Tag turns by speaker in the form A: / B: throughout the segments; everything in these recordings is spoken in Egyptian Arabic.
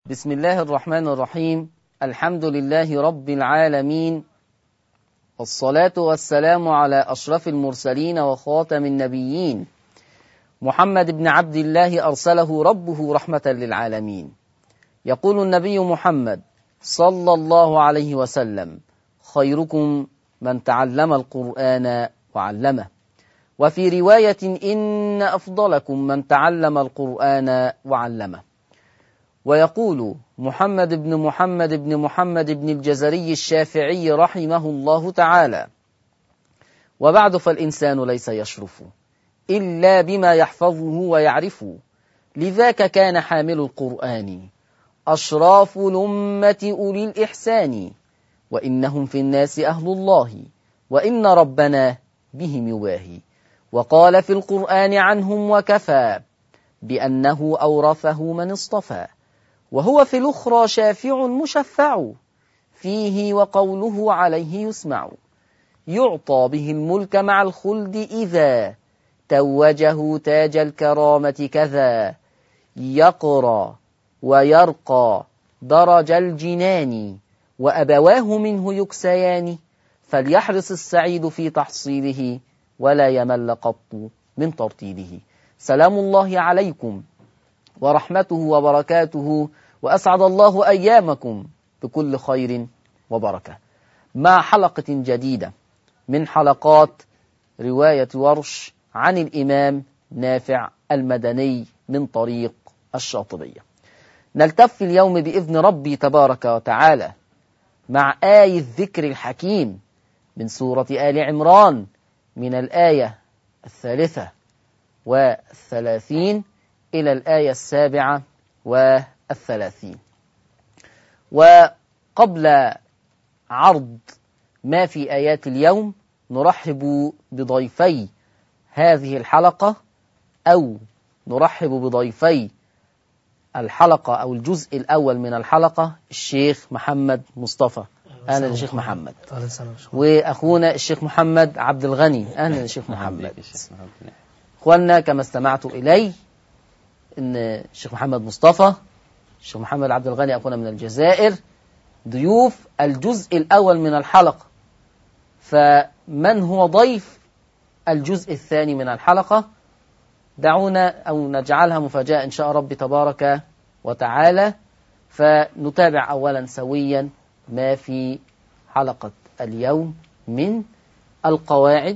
A: بسم الله الرحمن الرحيم الحمد لله رب العالمين والصلاة والسلام على أشرف المرسلين وخاتم النبيين محمد بن عبد الله أرسله ربه رحمة للعالمين يقول النبي محمد صلى الله عليه وسلم خيركم من تعلم القرآن وعلمه وفي رواية إن أفضلكم من تعلم القرآن وعلمه ويقول محمد بن محمد بن محمد بن الجزري الشافعي رحمه الله تعالى وبعد فالإنسان ليس يشرف إلا بما يحفظه ويعرف لذاك كان حامل القرآن أشراف الأمة أولي الإحسان وإنهم في الناس أهل الله وإن ربنا بهم يواهي وقال في القرآن عنهم وكفى بأنه أورثه من اصطفى وهو في الأخرى شافع مشفع فيه وقوله عليه يسمع يعطى به الملك مع الخلد إذا توجه تاج الكرامة كذا يقرى ويرقى درج الجنان وأبواه منه يكسيان فليحرص السعيد في تحصيله ولا يمل قط من ترتيله سلام الله عليكم ورحمته وبركاته وأسعد الله أيامكم بكل خير وبركة مع حلقة جديدة من حلقات رواية ورش عن الإمام نافع المدني من طريق الشاطبية نلتف اليوم بإذن ربي تبارك وتعالى مع آية الذكر الحكيم من سورة آل عمران من الآية الثالثة والثلاثين إلى الآية السابعة والثلاثين وقبل عرض ما في آيات اليوم نرحب بضيفي هذه الحلقة أو نرحب بضيفي الحلقة أو الجزء الأول من الحلقة الشيخ محمد مصطفى أهلا يا شيخ محمد وأخونا الشيخ محمد عبد الغني أهلا يا شيخ محمد إخواننا كما استمعتوا إلي إن الشيخ محمد مصطفى الشيخ محمد عبد الغني أخونا من الجزائر ضيوف الجزء الأول من الحلقة فمن هو ضيف الجزء الثاني من الحلقة دعونا أو نجعلها مفاجأة إن شاء ربي تبارك وتعالى فنتابع أولا سويا ما في حلقة اليوم من القواعد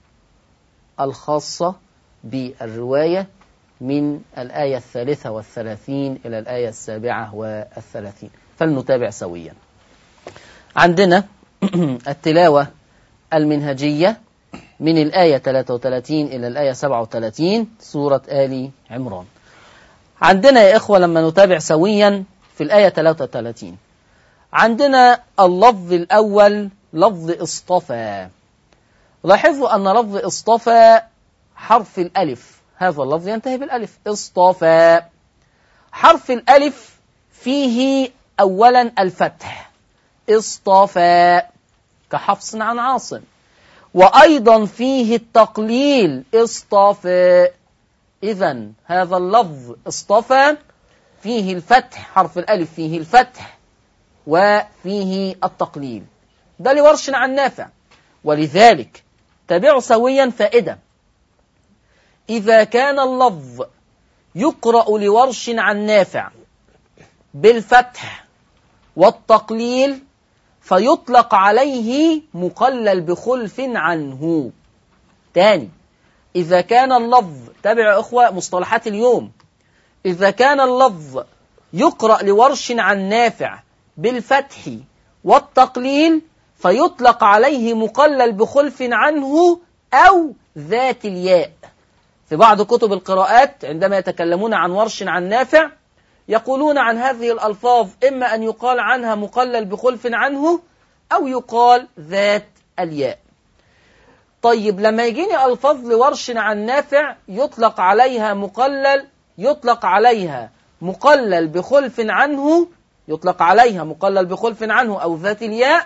A: الخاصة بالرواية من الآية الثالثة والثلاثين إلى الآية السابعة والثلاثين فلنتابع سويا عندنا التلاوة المنهجية من الآية 33 إلى الآية 37 سورة آل عمران عندنا يا إخوة لما نتابع سويا في الآية 33 عندنا اللفظ الأول لفظ اصطفى لاحظوا أن لفظ اصطفى حرف الألف هذا اللفظ ينتهي بالألف اصطفى حرف الألف فيه أولا الفتح اصطفى كحفص عن عاصم وأيضا فيه التقليل اصطفى إذا هذا اللفظ اصطفى فيه الفتح حرف الألف فيه الفتح وفيه التقليل ده لورش عن نافع ولذلك تابعوا سويا فائدة إذا كان اللفظ يقرأ لورش عن نافع بالفتح والتقليل فيطلق عليه مقلل بخلف عنه تاني إذا كان اللفظ تابع إخوة مصطلحات اليوم إذا كان اللفظ يقرأ لورش عن نافع بالفتح والتقليل فيطلق عليه مقلل بخلف عنه أو ذات الياء في بعض كتب القراءات عندما يتكلمون عن ورش عن نافع يقولون عن هذه الألفاظ إما أن يقال عنها مقلل بخلف عنه أو يقال ذات الياء طيب لما يجيني ألفاظ لورش عن نافع يطلق عليها مقلل يطلق عليها مقلل بخلف عنه يطلق عليها مقلل بخلف عنه أو ذات الياء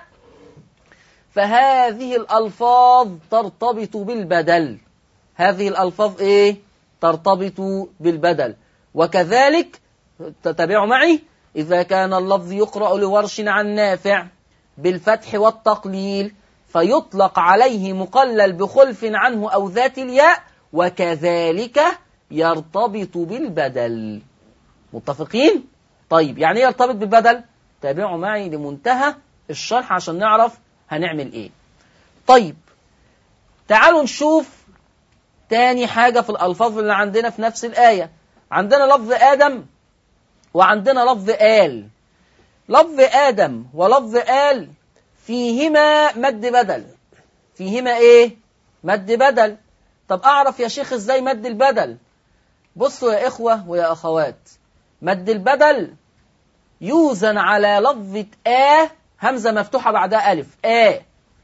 A: فهذه الألفاظ ترتبط بالبدل هذه الألفاظ إيه؟ ترتبط بالبدل وكذلك تتابعوا معي إذا كان اللفظ يقرأ لورش عن نافع بالفتح والتقليل فيطلق عليه مقلل بخلف عنه أو ذات الياء وكذلك يرتبط بالبدل متفقين؟ طيب يعني ايه يرتبط بالبدل؟ تابعوا معي لمنتهى الشرح عشان نعرف هنعمل ايه طيب تعالوا نشوف تاني حاجة في الألفاظ اللي عندنا في نفس الآية عندنا لفظ آدم وعندنا لفظ آل لفظ آدم ولفظ آل فيهما مد بدل فيهما إيه؟ مد بدل طب أعرف يا شيخ إزاي مد البدل بصوا يا إخوة ويا أخوات مد البدل يوزن على لفظة آ همزة مفتوحة بعدها ألف آ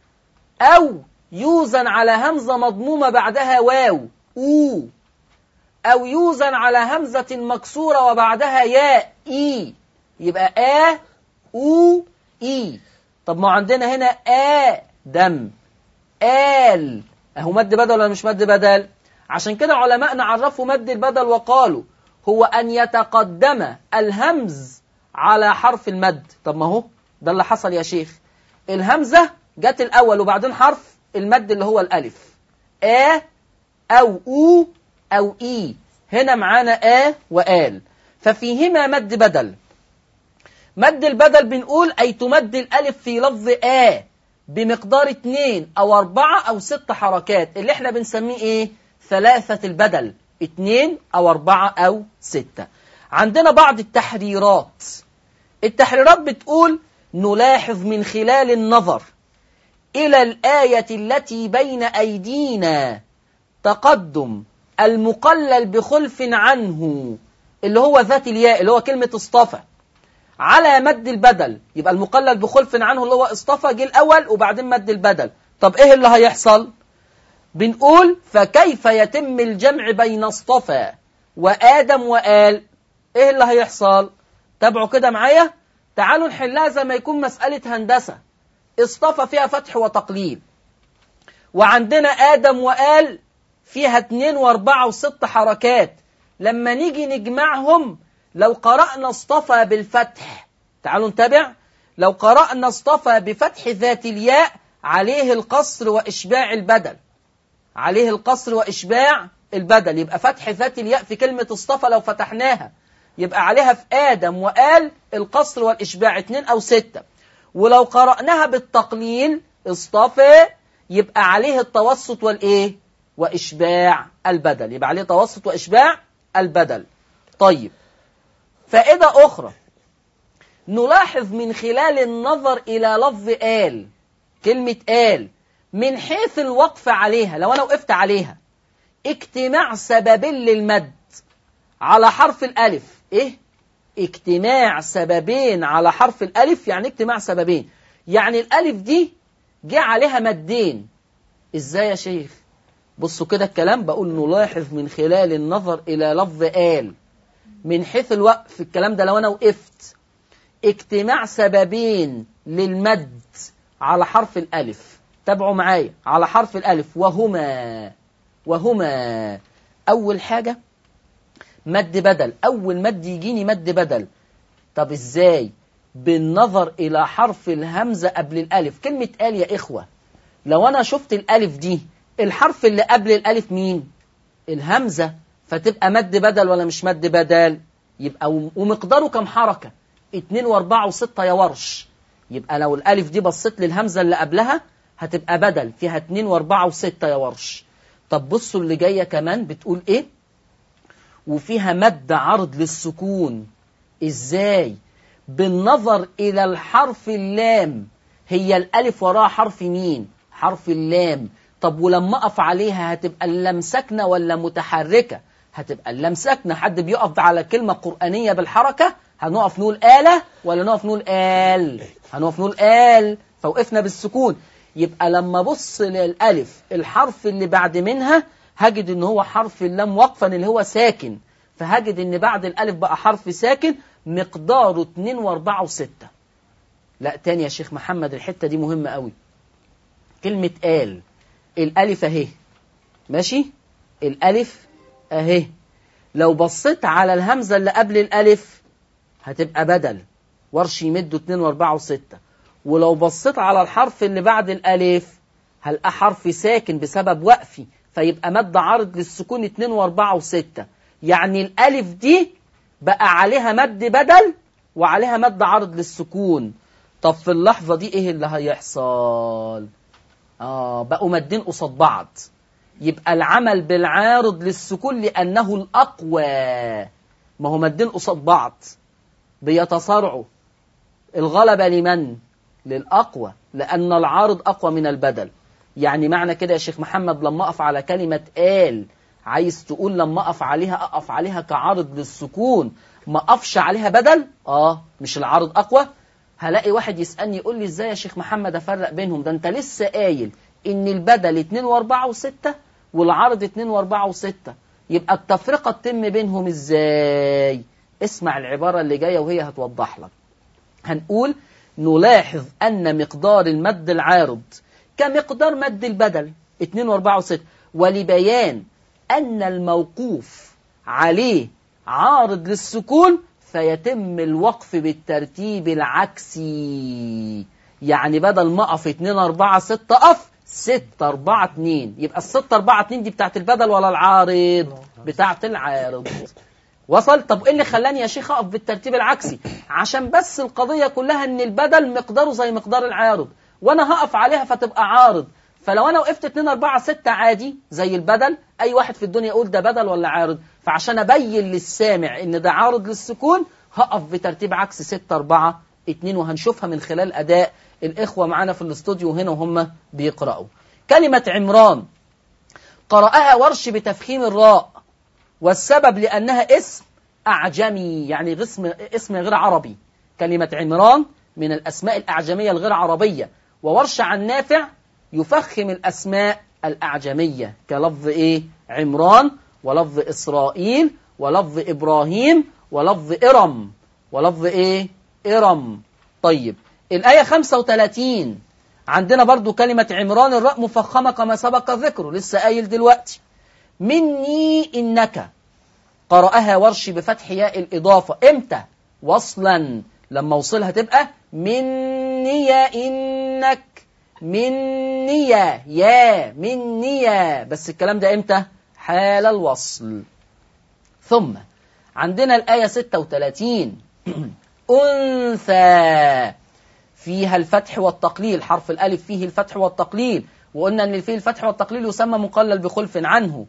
A: أو يوزن على همزة مضمومة بعدها واو أو أو يوزن على همزة مكسورة وبعدها ياء إي يبقى آ أو إي طب ما عندنا هنا آ دم آل أهو مد بدل ولا مش مد بدل عشان كده علماءنا عرفوا مد البدل وقالوا هو أن يتقدم الهمز على حرف المد طب ما هو ده اللي حصل يا شيخ الهمزة جت الأول وبعدين حرف المد اللي هو الألف آ أو أو أو إي هنا معانا آ وآل ففيهما مد بدل مد البدل بنقول أي تمد الألف في لفظ آ بمقدار اتنين أو أربعة أو ست حركات اللي احنا بنسميه إيه ثلاثة البدل اتنين أو أربعة أو ستة عندنا بعض التحريرات التحريرات بتقول نلاحظ من خلال النظر إلى الآية التي بين أيدينا تقدم المقلل بخلف عنه اللي هو ذات الياء اللي هو كلمة اصطفى على مد البدل يبقى المقلل بخلف عنه اللي هو اصطفى جه الأول وبعدين مد البدل طب إيه اللي هيحصل بنقول فكيف يتم الجمع بين اصطفى وآدم وآل إيه اللي هيحصل تابعوا كده معايا تعالوا نحلها زي ما يكون مسألة هندسة اصطفى فيها فتح وتقليل وعندنا آدم وآل فيها اتنين واربعة وست حركات لما نيجي نجمعهم لو قرأنا اصطفى بالفتح تعالوا نتابع لو قرأنا اصطفى بفتح ذات الياء عليه القصر وإشباع البدل عليه القصر وإشباع البدل يبقى فتح ذات الياء في كلمة اصطفى لو فتحناها يبقى عليها في آدم وآل القصر والإشباع اتنين أو ستة ولو قرأناها بالتقليل اصطفى يبقى عليه التوسط والإيه وإشباع البدل يبقى عليه توسط وإشباع البدل طيب فائدة أخرى نلاحظ من خلال النظر إلى لفظ آل كلمة آل من حيث الوقف عليها لو أنا وقفت عليها اجتماع سببين للمد على حرف الألف إيه؟ اجتماع سببين على حرف الألف يعني اجتماع سببين يعني الألف دي جه عليها مدين إزاي يا شيخ؟ بصوا كده الكلام بقول نلاحظ من خلال النظر إلى لفظ آل من حيث الوقف الكلام ده لو أنا وقفت اجتماع سببين للمد على حرف الألف تابعوا معايا على حرف الألف وهما وهما أول حاجة مد بدل أول مد يجيني مد بدل طب إزاي بالنظر إلى حرف الهمزة قبل الألف كلمة آل يا إخوة لو أنا شفت الألف دي الحرف اللي قبل الألف مين الهمزة فتبقى مد بدل ولا مش مد بدل يبقى ومقداره كم حركة اتنين واربعة وستة يا ورش يبقى لو الألف دي بصيت للهمزة اللي قبلها هتبقى بدل فيها اتنين واربعة وستة يا ورش طب بصوا اللي جاية كمان بتقول ايه وفيها مد عرض للسكون ازاي بالنظر الى الحرف اللام هي الالف وراها حرف مين حرف اللام طب ولما اقف عليها هتبقى اللام ساكنه ولا متحركه هتبقى اللام ساكنه حد بيقف على كلمه قرانيه بالحركه هنقف نقول آلة ولا نقف نقول آل هنقف نقول آل فوقفنا بالسكون يبقى لما ابص للالف الحرف اللي بعد منها هجد ان هو حرف اللام وقفا اللي هو ساكن فهجد ان بعد الالف بقى حرف ساكن مقداره 2 و4 و6 لا تاني يا شيخ محمد الحته دي مهمه قوي كلمه آل الالف اهي ماشي الالف اهي لو بصيت على الهمزه اللي قبل الالف هتبقى بدل ورش يمده 2 و4 و6 ولو بصيت على الحرف اللي بعد الألف هلقى حرف ساكن بسبب وقفي فيبقى مد عارض للسكون 2 و4 و6 يعني الألف دي بقى عليها مد بدل وعليها مد عارض للسكون طب في اللحظة دي ايه اللي هيحصل آه بقوا مدين قصاد بعض يبقى العمل بالعارض للسكون لأنه الأقوى ما هو مدين قصاد بعض بيتصارعوا الغلبة لمن؟ للأقوى لأن العارض أقوى من البدل يعني معنى كده يا شيخ محمد لما أقف على كلمة آل عايز تقول لما أقف عليها أقف عليها كعارض للسكون ما أقفش عليها بدل آه مش العارض أقوى هلاقي واحد يسألني يقول لي إزاي يا شيخ محمد أفرق بينهم ده أنت لسه قايل إن البدل 2 و4 و6 والعرض 2 و4 و6 يبقى التفرقة تتم بينهم إزاي اسمع العبارة اللي جاية وهي هتوضح لك هنقول نلاحظ أن مقدار المد العارض كمقدار مد البدل 2 و4 و6 ولبيان أن الموقوف عليه عارض للسكون فيتم الوقف بالترتيب العكسي يعني بدل ما أقف 2 4 6 أقف 6 4 2 يبقى ال 6 4 2 دي بتاعت البدل ولا العارض بتاعت العارض وصل طب ايه اللي خلاني يا شيخ اقف بالترتيب العكسي عشان بس القضيه كلها ان البدل مقداره زي مقدار العارض وانا هقف عليها فتبقى عارض فلو انا وقفت 2 4 6 عادي زي البدل اي واحد في الدنيا يقول ده بدل ولا عارض فعشان ابين للسامع ان ده عارض للسكون هقف بترتيب عكس 6 4 2 وهنشوفها من خلال اداء الاخوه معانا في الاستوديو هنا وهم بيقراوا كلمه عمران قرأها ورش بتفخيم الراء والسبب لأنها اسم أعجمي يعني اسم اسم غير عربي كلمة عمران من الأسماء الأعجمية الغير عربية وورش عن نافع يفخم الأسماء الأعجمية كلفظ إيه عمران ولفظ إسرائيل ولفظ إبراهيم ولفظ إرم ولفظ إيه إرم طيب الآية 35 عندنا برضو كلمة عمران الراء مفخمة كما سبق ذكره لسه قايل دلوقتي مني إنك قرأها ورش بفتح ياء الإضافة إمتى وصلا لما وصلها تبقى مني إنك مني يا مني بس الكلام ده إمتى حال الوصل ثم عندنا الآية 36 أنثى فيها الفتح والتقليل حرف الألف فيه الفتح والتقليل وقلنا أن فيه الفتح والتقليل يسمى مقلل بخلف عنه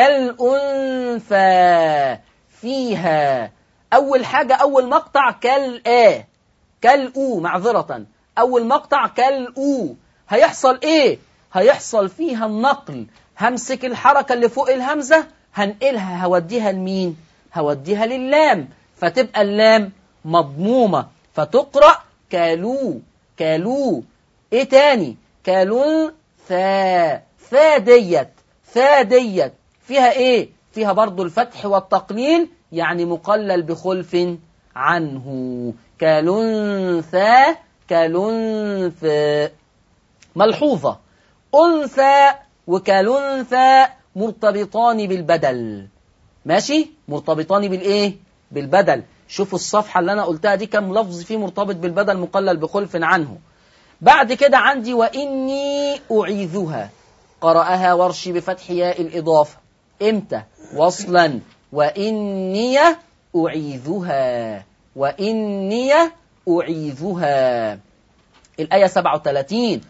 A: كالأنثى فيها أول حاجة أول مقطع كالآ كالأو معذرة أول مقطع كالأو هيحصل إيه؟ هيحصل فيها النقل همسك الحركة اللي فوق الهمزة هنقلها هوديها لمين؟ هوديها للام فتبقى اللام مضمومة فتقرأ كالو كالو ايه تاني كالون ثا ثا ديت ثا ديت فيها ايه فيها برضو الفتح والتقليل يعني مقلل بخلف عنه كالانثى كالانثى ملحوظة أنثى وكالانثى مرتبطان بالبدل ماشي مرتبطان بالايه بالبدل شوفوا الصفحة اللي أنا قلتها دي كم لفظ فيه مرتبط بالبدل مقلل بخلف عنه بعد كده عندي وإني أعيذها قرأها ورشي بفتح ياء الإضافة إمتى وصلا وإني أعيذها وإني أعيذها الآية 37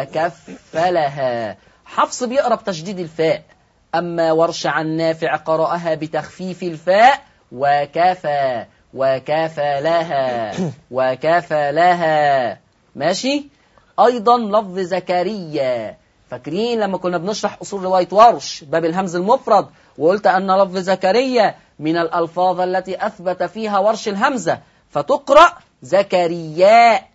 A: وكفلها حفص بيقرأ بتشديد الفاء أما ورش عن نافع قرأها بتخفيف الفاء وكفى وكفى لها وكفى لها ماشي أيضا لفظ زكريا فاكرين لما كنا بنشرح أصول رواية ورش باب الهمز المفرد وقلت أن لفظ زكريا من الألفاظ التي أثبت فيها ورش الهمزة فتقرأ زكرياء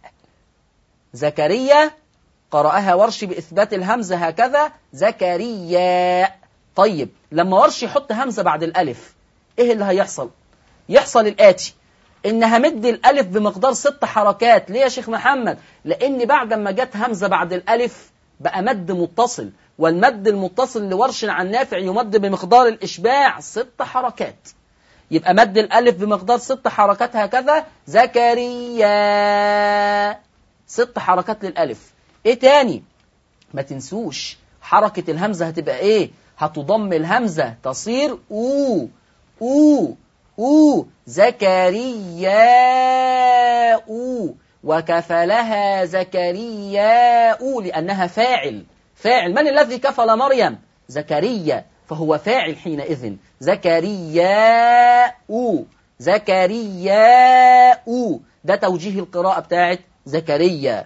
A: زكريا قرأها ورش بإثبات الهمزة هكذا زكرياء طيب لما ورش يحط همزة بعد الألف إيه اللي هيحصل يحصل الآتي إن همد الألف بمقدار ست حركات ليه يا شيخ محمد لأن بعد ما جت همزة بعد الألف بقى مد متصل والمد المتصل لورش عن نافع يمد بمقدار الإشباع ست حركات يبقى مد الألف بمقدار ست حركات هكذا زكريا ست حركات للألف إيه تاني ما تنسوش حركة الهمزة هتبقى إيه هتضم الهمزة تصير أو أو أو زكريا أو وكفلها زكريا لأنها فاعل فاعل من الذي كفل مريم زكريا فهو فاعل حينئذ زكريا زكريا ده توجيه القراءة بتاعت زكريا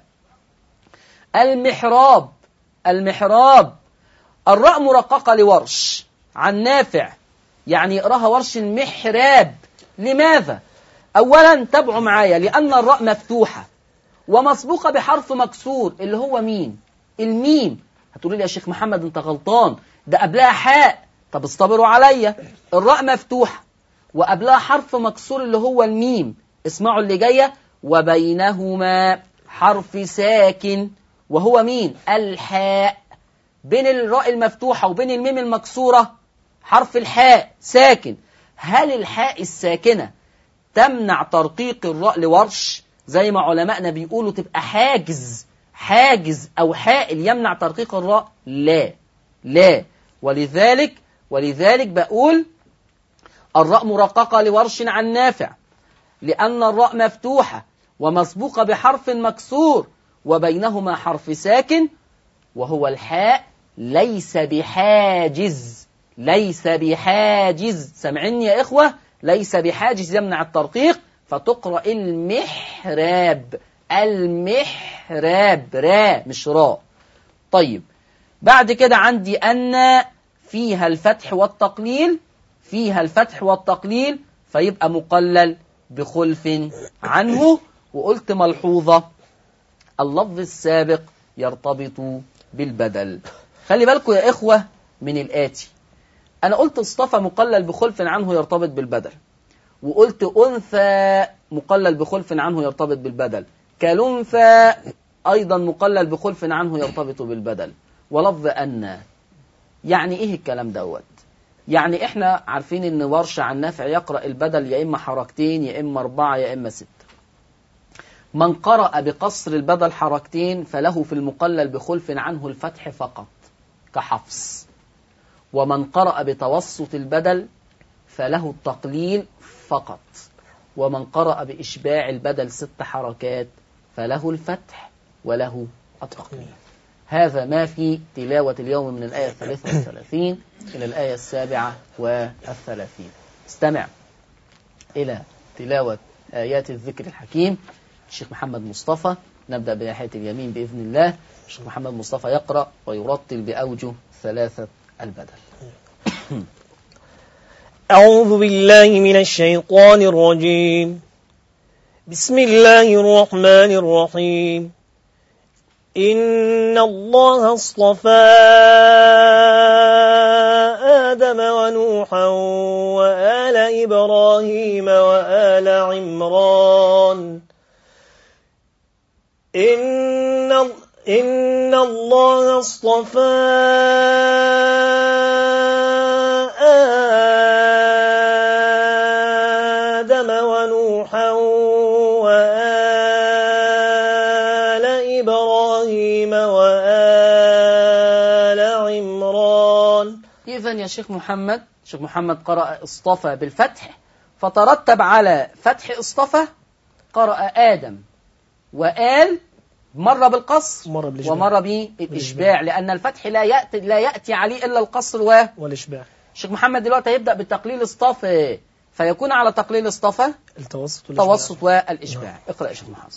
A: المحراب المحراب الراء مرققة لورش عن نافع يعني يقراها ورش المحراب لماذا أولا تابعوا معايا لأن الراء مفتوحة ومسبوقة بحرف مكسور اللي هو مين الميم هتقولي لي يا شيخ محمد انت غلطان ده قبلها حاء طب اصطبروا عليا الراء مفتوحة وقبلها حرف مكسور اللي هو الميم اسمعوا اللي جاية وبينهما حرف ساكن وهو مين الحاء بين الراء المفتوحة وبين الميم المكسورة حرف الحاء ساكن هل الحاء الساكنة تمنع ترقيق الراء لورش زي ما علمائنا بيقولوا تبقى حاجز حاجز أو حائل يمنع ترقيق الراء لا لا ولذلك ولذلك بقول الراء مرققة لورش عن نافع لأن الراء مفتوحة ومسبوقة بحرف مكسور وبينهما حرف ساكن وهو الحاء ليس بحاجز ليس بحاجز سمعني يا إخوة ليس بحاجز يمنع الترقيق فتقرأ المحراب المحراب را مش را طيب بعد كده عندي أن فيها الفتح والتقليل فيها الفتح والتقليل فيبقى مقلل بخلف عنه وقلت ملحوظة اللفظ السابق يرتبط بالبدل خلي بالكم يا إخوة من الآتي أنا قلت اصطفى مقلل بخلف عنه يرتبط بالبدل وقلت أنثى مقلل بخلف عنه يرتبط بالبدل كالأنثى أيضا مقلل بخلف عنه يرتبط بالبدل ولفظ أن يعني إيه الكلام دوت يعني إحنا عارفين إن ورشة عن نافع يقرأ البدل يا إما حركتين يا إما أربعة يا إما ستة من قرأ بقصر البدل حركتين فله في المقلل بخلف عنه الفتح فقط كحفص ومن قرأ بتوسط البدل فله التقليل فقط ومن قرأ بإشباع البدل ست حركات فله الفتح وله التقليل هذا ما في تلاوة اليوم من الآية الثالثة والثلاثين إلى الآية السابعة والثلاثين استمع إلى تلاوة آيات الذكر الحكيم الشيخ محمد مصطفى نبدأ بناحية اليمين بإذن الله الشيخ محمد مصطفى يقرأ ويرتل بأوجه ثلاثة البدل
B: أعوذ بالله من الشيطان الرجيم بسم الله الرحمن الرحيم إن الله اصطفى آدم ونوحا وآل إبراهيم وآل عمران إن, إن الله اصطفى آدم ونوحا وآل إبراهيم وآل عمران
A: إذا يا شيخ محمد شيخ محمد قرأ اصطفى بالفتح فترتب على فتح اصطفى قرأ آدم وآل مرة بالقصر
B: مرة بالإشباع.
A: ومرة بالإشباع لأن الفتح لا يأتي لا يأتي عليه إلا القصر و
B: والإشباع
A: الشيخ محمد دلوقتي هيبدأ بالتقليل اصطفى فيكون على تقليل اصطفى
B: التوسط والإشباع
A: التوسط والإشباع اقرأ يا شيخ محمد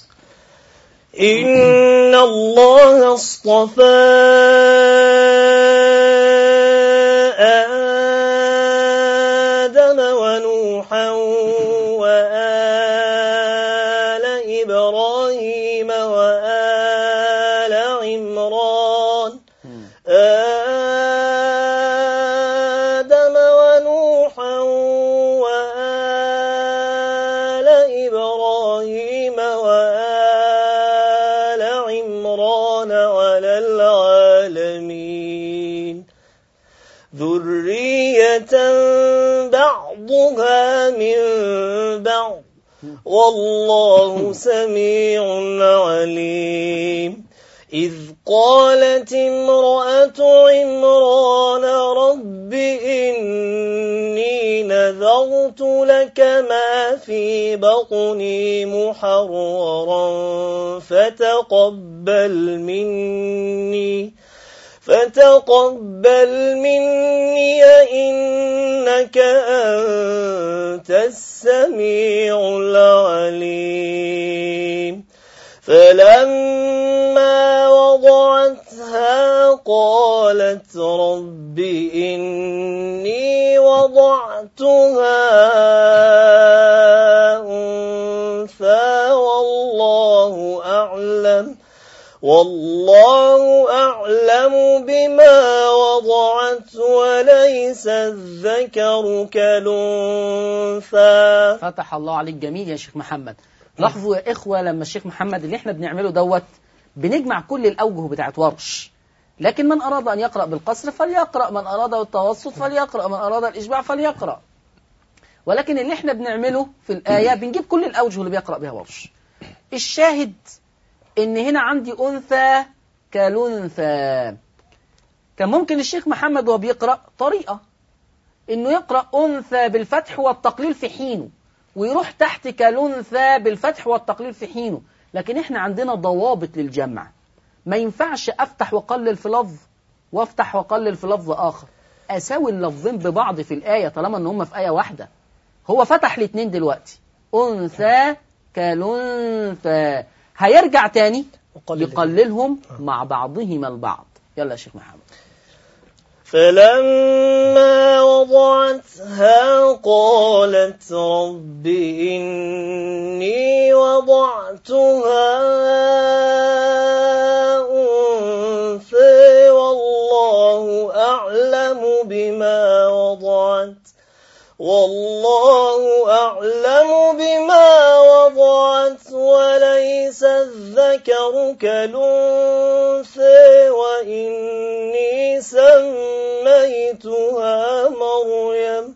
B: إن الله اصطفى آدم ونوحا وآل إبراهيم وآل عمران آدم ونوحا وآل إبراهيم وآل عمران على العالمين ذرية بعضها بعضها من بعض والله سميع عليم إذ قالت امرأة عمران رب إني نذرت لك ما في بطني محررا فتقبل مني فتقبل مني إنك أنت السميع العليم فلما وضعتها قالت رب إني وضعتها أنثى والله أعلم والله أعلم بما وضعت وليس الذكر كالأنثى
A: فتح الله عليك جميل يا شيخ محمد لاحظوا يا إخوة لما الشيخ محمد اللي احنا بنعمله دوت بنجمع كل الأوجه بتاعت ورش لكن من أراد أن يقرأ بالقصر فليقرأ من أراد التوسط فليقرأ من أراد الإشباع فليقرأ ولكن اللي احنا بنعمله في الآية بنجيب كل الأوجه اللي بيقرأ بها ورش الشاهد إن هنا عندي أنثى كالأنثى كان ممكن الشيخ محمد وهو بيقرأ طريقة إنه يقرأ أنثى بالفتح والتقليل في حينه ويروح تحت كالأنثى بالفتح والتقليل في حينه لكن احنا عندنا ضوابط للجمع ما ينفعش أفتح وأقلل في لفظ وأفتح وأقلل في لفظ آخر أساوي اللفظين ببعض في الآية طالما إن هم في آية واحدة هو فتح الاثنين دلوقتي أنثى كالأنثى هيرجع تاني
B: وقلل.
A: يقللهم مع بعضهما البعض يلا يا شيخ محمد
B: فلما وضعتها قالت رب إني وضعتها أنثى والله أعلم بما وضعت والله أعلم بما وضعت وليس الذكر كالأنثى وإني سميتها مريم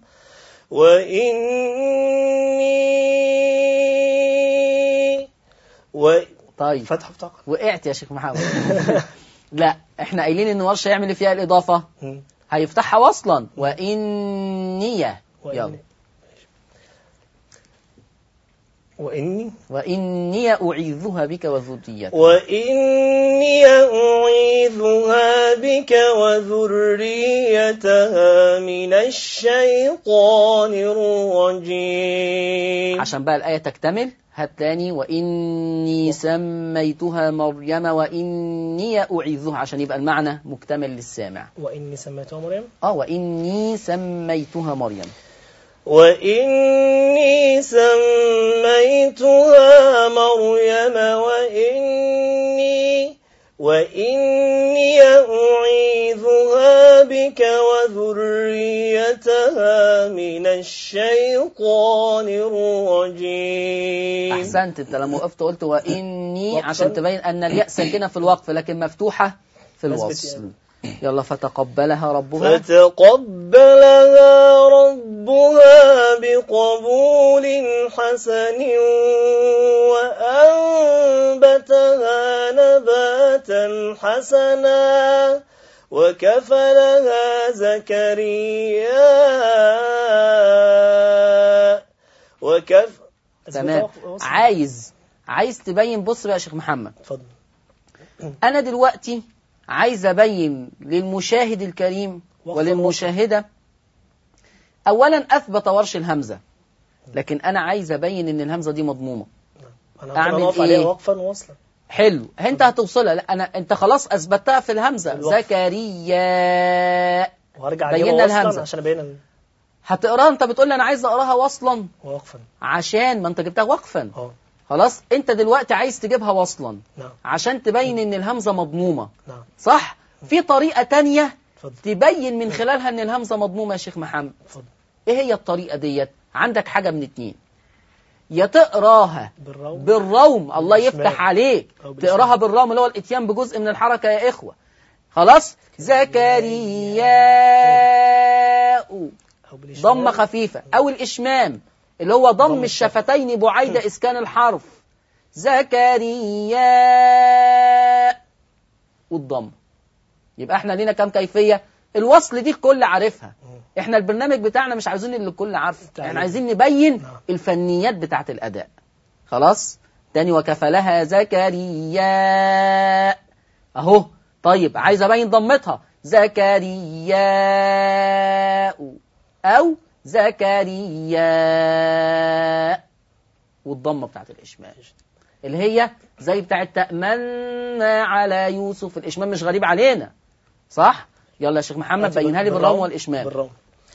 B: وإني و...
A: طيب
B: فتح فتح
A: وقعت يا شيخ محمد لا احنا قايلين ان ورشه يعمل إيه فيها الاضافه هيفتحها وصلا وانيه يلا
B: وإني
A: واني اعيذها بك وذريتها
B: وإني أعيذها بك وذريتها من الشيطان الرجيم
A: عشان بقى الايه تكتمل هات تاني واني سميتها مريم واني اعيذها عشان يبقى المعنى مكتمل للسامع
B: وإني سميتها مريم
A: اه واني سميتها مريم
B: وإني سميتها مريم وإني وإني أعيذها بك وذريتها من الشيطان الرجيم
A: احسنت انت لما وقفت قلت واني
B: وقفاً.
A: عشان تبين ان الياء ساكنه في الوقف لكن مفتوحه في
B: مثبت
A: الوصل يلا فتقبلها ربها
B: فتقبلها ربها بقبول حسن وأنبتها نباتا حسنا وكفلها زكريا وكف
A: تمام عايز عايز تبين بص بقى يا شيخ محمد
B: اتفضل
A: انا دلوقتي عايز ابين للمشاهد الكريم
B: وقفاً
A: وللمشاهده اولا اثبت ورش الهمزه لكن انا عايز ابين ان الهمزه دي مضمومه
B: انا
A: أعمل
B: ممكن اقف
A: إيه؟
B: عليها وقفا ووصلا
A: حلو انت هتوصلها لا انا انت خلاص اثبتها في الهمزه
B: الوقف.
A: زكريا
B: وهرجع
A: بينا
B: اجيبها
A: الهمزة.
B: وصلا عشان ابين
A: هتقراها انت بتقول لي انا عايز اقراها وصلا
B: وقفا
A: عشان ما انت جبتها وقفا
B: اه
A: خلاص انت دلوقتي عايز تجيبها وصلا
B: نعم
A: عشان تبين ان الهمزه مضمومه
B: نعم
A: صح في طريقه تانية
B: اتفضل
A: تبين من خلالها ان الهمزه مضمومه يا شيخ محمد
B: اتفضل
A: ايه هي الطريقه ديت عندك حاجه من اتنين يا تقراها
B: بالروم
A: بالروم الله
B: بالشمال.
A: يفتح عليك
B: أو بالشمال.
A: تقراها بالروم اللي هو الاتيان بجزء من الحركه يا اخوه خلاص زكريا
B: أو بالإشمام.
A: ضمة خفيفة أو الإشمام اللي هو ضم
B: ضم
A: الشفتين بعيد إسكان الحرف زكريا والضم يبقى احنا لينا كام كيفية الوصل دي الكل عارفها احنا البرنامج بتاعنا مش عايزين اللي الكل عارفه
B: تعليم.
A: احنا عايزين نبين
B: نعم.
A: الفنيات بتاعت الأداء خلاص تاني وكفلها زكريا اهو طيب عايز ابين ضمتها زكريا او زكريا والضمه بتاعت الاشمام اللي هي زي بتاعت تأمنا على يوسف الاشمام مش غريب علينا صح يلا يا شيخ محمد بينها لي بالروم والاشمام
B: بالروم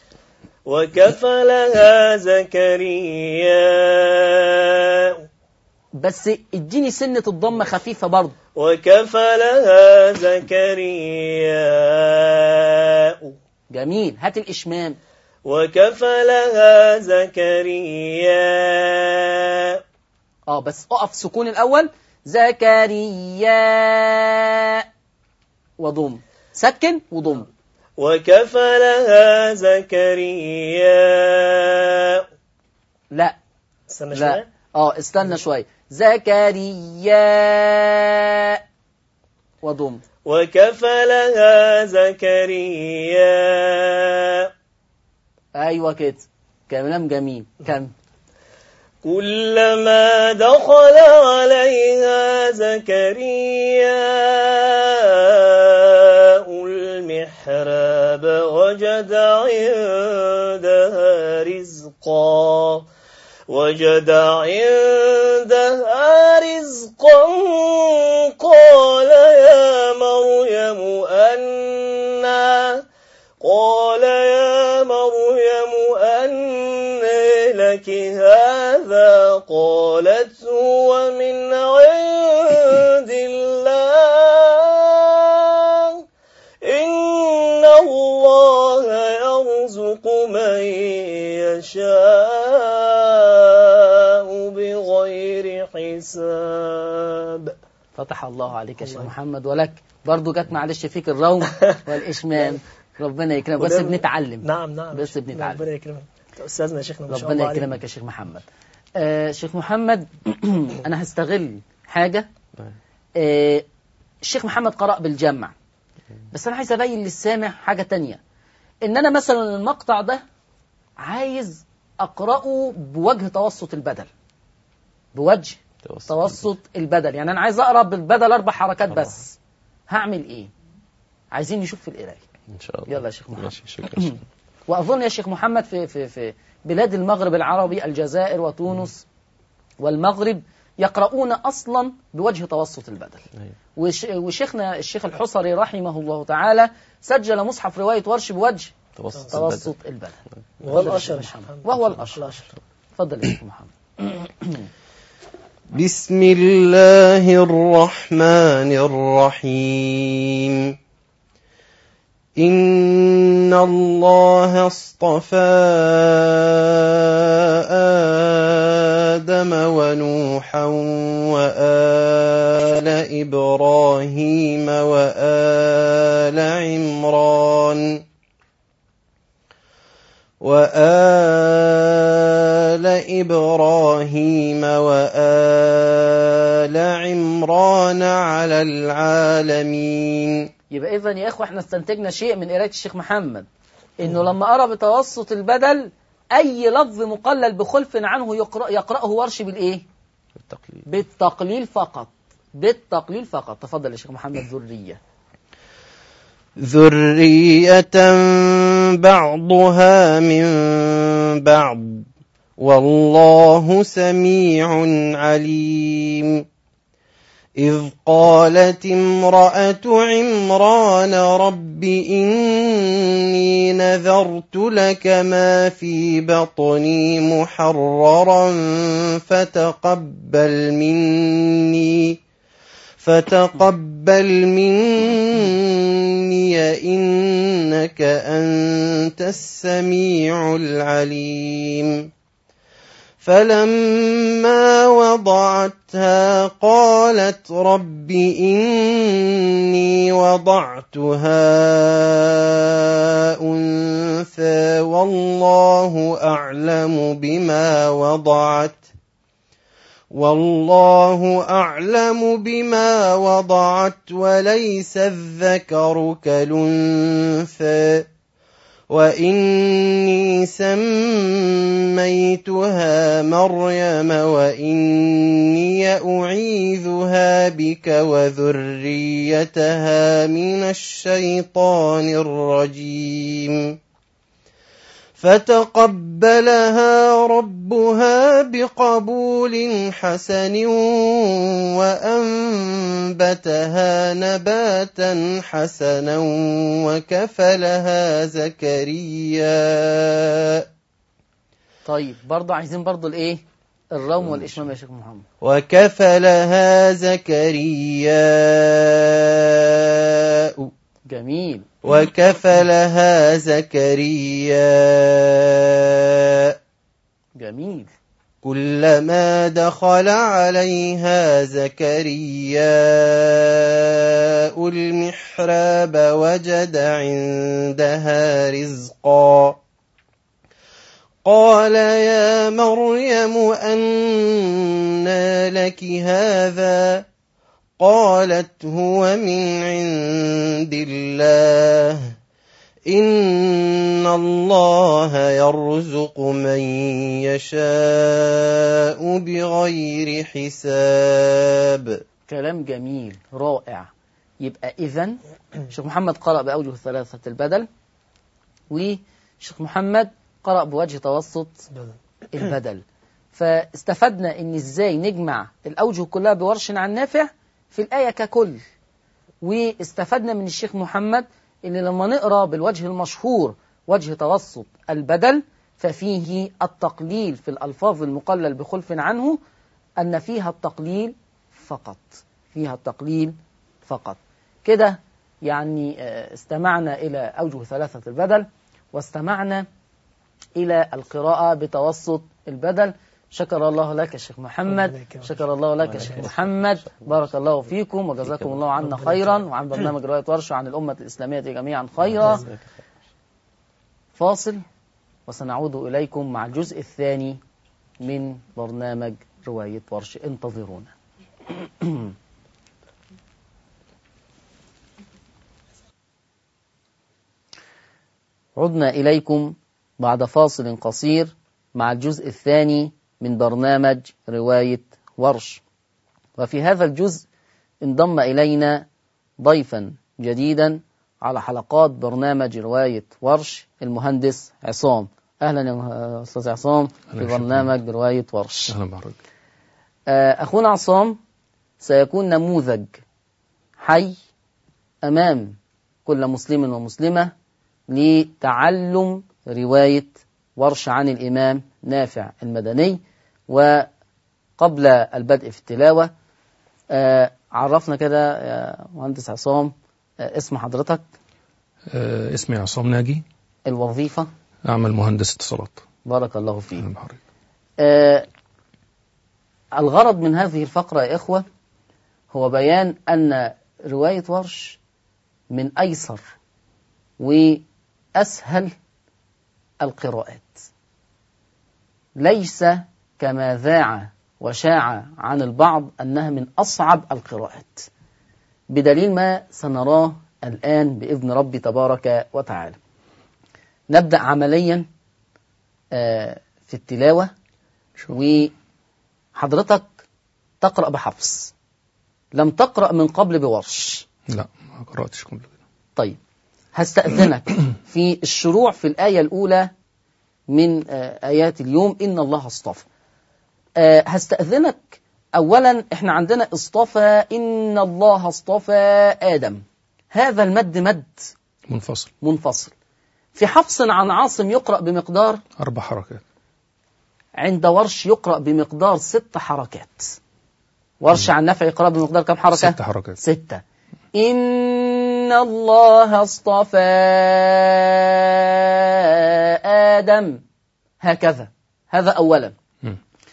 B: وكفلها زكريا
A: بس اديني سنه الضمه خفيفه برضه
B: وكفلها زكريا
A: جميل هات الاشمام
B: وكفلها زكريا
A: اه بس اقف سكون الاول زكريا وضم سكن وضم
B: وكفلها زكريا
A: لا
B: استنى
A: لا
B: شوية
A: اه استنى شويه زكريا وضم
B: وكفلها زكريا
A: ايوه كده كلام جميل كم
B: كلما دخل عليها زكريا المحراب وجد عندها رزقا وجد عندها رزقا قال يا مريم أنى قال يا مريم أنى لك هذا قالت هو من عند الله إن الله يرزق من يشاء بغير حساب
A: فتح الله عليك يا شيخ
B: الله.
A: محمد ولك برضو جت معلش فيك الروم والاشمام ربنا يكرمك بس
B: وده-
A: بنتعلم
B: نعم نعم
A: بس بنتعلم.
B: ربنا يكرمك أستاذنا يا شيخنا ما شاء الله
A: ربنا
B: عليك.
A: يكرمك يا شيخ محمد آه شيخ محمد انا هستغل حاجه آه الشيخ محمد قرأ بالجمع بس انا عايز ابين للسامع حاجه تانية ان انا مثلا المقطع ده عايز اقراه بوجه توسط البدل بوجه توسط البدل يعني انا عايز اقرا بالبدل اربع حركات بس هعمل ايه عايزين نشوف في القرايه
C: ان شاء الله
A: يلا يا شيخ محمد.
C: ماشي شكرا
A: واظن يا شيخ محمد في في في بلاد المغرب العربي الجزائر وتونس والمغرب يقرؤون اصلا بوجه توسط البدل
C: أيوة.
A: وش وشيخنا الشيخ الحصري رحمه الله تعالى سجل مصحف روايه ورش بوجه
C: توسط
A: توسط البدل
B: وهو
A: اتفضل يا
B: الأشهر
A: شيخ
B: يا
A: محمد.
B: شيخ
A: وهو
B: الأشهر
A: الاشهر تفضل يا شيخ محمد
C: بسم الله الرحمن الرحيم إن الله اصطفى آدم ونوحا وآل إبراهيم وآل عمران وآل إبراهيم وآل عمران على العالمين
A: يبقى اذا يا اخوه احنا استنتجنا شيء من قرايه الشيخ محمد انه لما قرا بتوسط البدل اي لفظ مقلل بخلف عنه يقرأ يقراه ورش بالايه
C: التقليد
A: بالتقليل فقط بالتقليل فقط تفضل يا شيخ محمد ذريه
C: ذرية بعضها من بعض والله سميع عليم إذ قالت امرأة عمران رب إني نذرت لك ما في بطني محررا فتقبل مني فتقبل مني إنك أنت السميع العليم فلما وضعتها قالت رب إني وضعتها أنثى والله أعلم بما وضعت والله أعلم بما وضعت وليس الذكر كالأنثى وإني سميتها مريم وإني أعيذها بك وذريتها من الشيطان الرجيم فتقبلها ربها بقبول حسن وأنبتها نباتا حسنا وكفلها زكريا
A: طيب برضه عايزين برضه الايه الروم والاشمام يا شيخ محمد
C: وكفلها زكريا
A: جميل
C: وكفلها زكريا
A: جميل
C: كلما دخل عليها زكريا المحراب وجد عندها رزقا قال يا مريم أنى لك هذا قالت هو من عند الله إن الله يرزق من يشاء بغير حساب
A: كلام جميل رائع يبقى إذا شيخ محمد قرأ بأوجه ثلاثة البدل وشيخ محمد قرأ بوجه توسط البدل فاستفدنا ان ازاي نجمع الاوجه كلها بورش عن نافع في الآية ككل واستفدنا من الشيخ محمد ان لما نقرأ بالوجه المشهور وجه توسط البدل ففيه التقليل في الألفاظ المقلل بخلف عنه أن فيها التقليل فقط فيها التقليل فقط كده يعني استمعنا إلى أوجه ثلاثة البدل واستمعنا إلى القراءة بتوسط البدل شكر الله لك يا شيخ محمد شكر الله لك يا شيخ محمد بارك الله فيكم وجزاكم الله عنا خيرا وعن برنامج رواية ورش وعن الأمة الإسلامية جميعا خيرا فاصل وسنعود إليكم مع الجزء الثاني من برنامج رواية ورش انتظرونا عدنا إليكم بعد فاصل قصير مع الجزء الثاني من برنامج رواية ورش وفي هذا الجزء انضم إلينا ضيفا جديدا على حلقات برنامج رواية ورش المهندس عصام أهلا يا أستاذ عصام في برنامج رواية ورش
D: أهلا بحضرتك
A: أخونا عصام سيكون نموذج حي أمام كل مسلم ومسلمة لتعلم رواية ورش عن الإمام نافع المدني وقبل البدء في التلاوة آه عرفنا كده يا مهندس عصام آه اسم حضرتك
D: آه اسمي عصام ناجي
A: الوظيفة
D: أعمل مهندس اتصالات
A: بارك الله فيك
D: أهلا بحضرتك
A: آه الغرض من هذه الفقرة يا إخوة هو بيان أن رواية ورش من أيسر وأسهل القراءات ليس كما ذاع وشاع عن البعض أنها من أصعب القراءات بدليل ما سنراه الآن بإذن ربي تبارك وتعالى نبدأ عمليا في التلاوة وحضرتك تقرأ بحفص لم تقرأ من قبل بورش
D: لا ما قرأتش قبل كده
A: طيب هستأذنك في الشروع في الآية الأولى من آيات اليوم إن الله اصطفى هستأذنك أولا إحنا عندنا اصطفى إن الله اصطفى آدم هذا المد مد
D: منفصل
A: منفصل في حفص عن عاصم يقرأ بمقدار
D: أربع حركات
A: عند ورش يقرأ بمقدار ست حركات ورش عن نفع يقرأ بمقدار كم حركة؟
D: ست حركات
A: ستة إن الله اصطفى آدم هكذا هذا أولا
D: مم.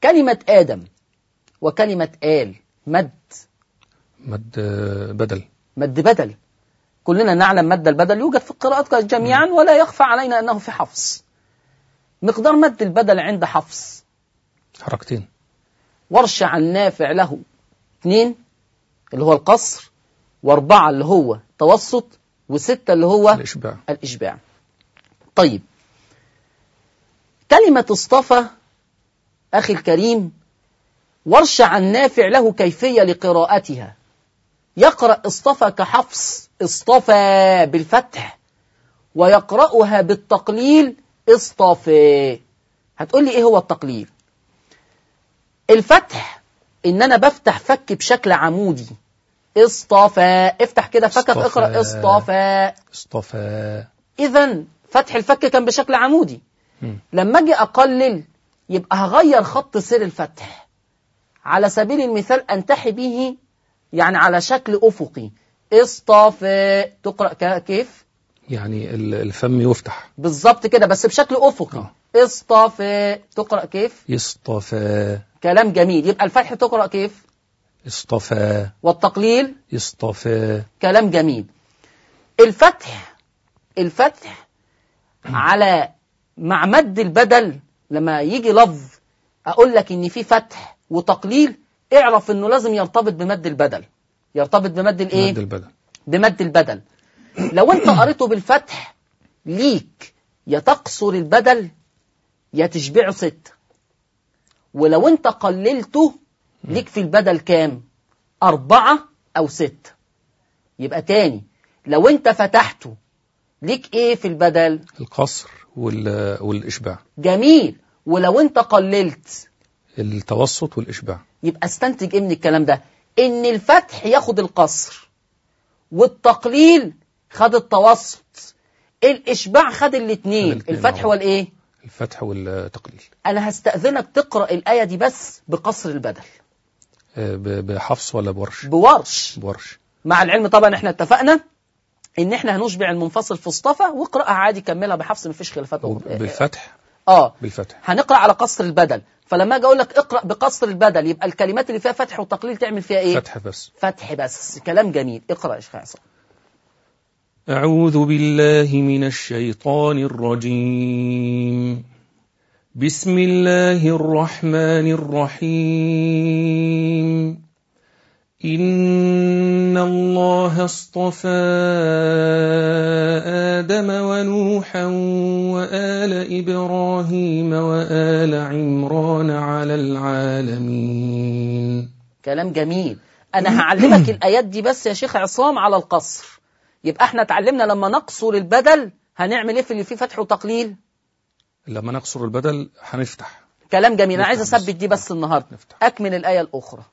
A: كلمة آدم وكلمة آل مد
D: مد آه، بدل
A: مد بدل كلنا نعلم مد البدل يوجد في القراءات جميعا ولا يخفى علينا أنه في حفص مقدار مد البدل عند حفص
D: حركتين
A: ورش عن نافع له اثنين اللي هو القصر واربعة اللي هو توسط وستة اللي هو
D: الإشباع
A: الإشباع طيب كلمة اصطفى أخي الكريم ورش عن نافع له كيفية لقراءتها يقرأ اصطفى كحفص اصطفى بالفتح ويقرأها بالتقليل اصطفى هتقول لي ايه هو التقليل الفتح ان انا بفتح فك بشكل عمودي اصطفى افتح كده فكك
D: اصطفى.
A: اقرأ اصطفى
D: اصطفى
A: اذا فتح الفك كان بشكل عمودي
D: مم.
A: لما اجي اقلل يبقى هغير خط سير الفتح على سبيل المثال انتحي به يعني على شكل افقي اصطفى تقرا ك- كيف
D: يعني ال- الفم يفتح
A: بالظبط كده بس بشكل افقي
D: آه.
A: اصطفى تقرا كيف
D: يصطفى
A: كلام جميل يبقى الفتح تقرا كيف
D: اصطفى
A: والتقليل
D: يصطفى
A: كلام جميل الفتح الفتح على مع مد البدل لما يجي لفظ اقول لك ان في فتح وتقليل اعرف انه لازم يرتبط بمد البدل يرتبط بمد الايه
D: مد البدل
A: بمد البدل لو انت قريته بالفتح ليك يا تقصر البدل يا تشبعه ستة ولو انت قللته ليك في البدل كام أربعة أو ستة يبقى تاني لو انت فتحته ليك ايه في البدل
D: القصر وال- والإشباع
A: جميل ولو انت قللت
D: التوسط والإشباع
A: يبقى استنتج ايه من الكلام ده ان الفتح ياخد القصر والتقليل خد التوسط الاشباع خد الاثنين
D: الاتنين،
A: الفتح
D: آه.
A: والايه
D: الفتح والتقليل
A: انا هستأذنك تقرأ الآية دي بس بقصر البدل
D: آه، ب- بحفص ولا بورش
A: بورش
D: بورش
A: مع العلم طبعا احنا اتفقنا ان احنا هنشبع المنفصل في اصطفى واقرأها عادي كملها بحفص مفيش خلافات
D: بالفتح
A: اه
D: بالفتح
A: هنقرأ على قصر البدل فلما اجي اقول لك اقرأ بقصر البدل يبقى الكلمات اللي فيها فتح وتقليل تعمل فيها ايه
D: فتح بس
A: فتح بس كلام جميل اقرأ يا شيخ عصام
D: أعوذ بالله من الشيطان الرجيم بسم الله الرحمن الرحيم إن الله اصطفى آدم ونوحا وآل إبراهيم وآل عمران على العالمين
A: كلام جميل انا هعلمك الايات دي بس يا شيخ عصام على القصر يبقى احنا اتعلمنا لما نقصر البدل هنعمل ايه في اللي فيه فتح وتقليل
D: لما نقصر البدل هنفتح
A: كلام جميل انا
D: نفتح
A: عايز
D: بس.
A: اثبت دي بس النهارده
D: نفتح.
A: اكمل الايه الاخرى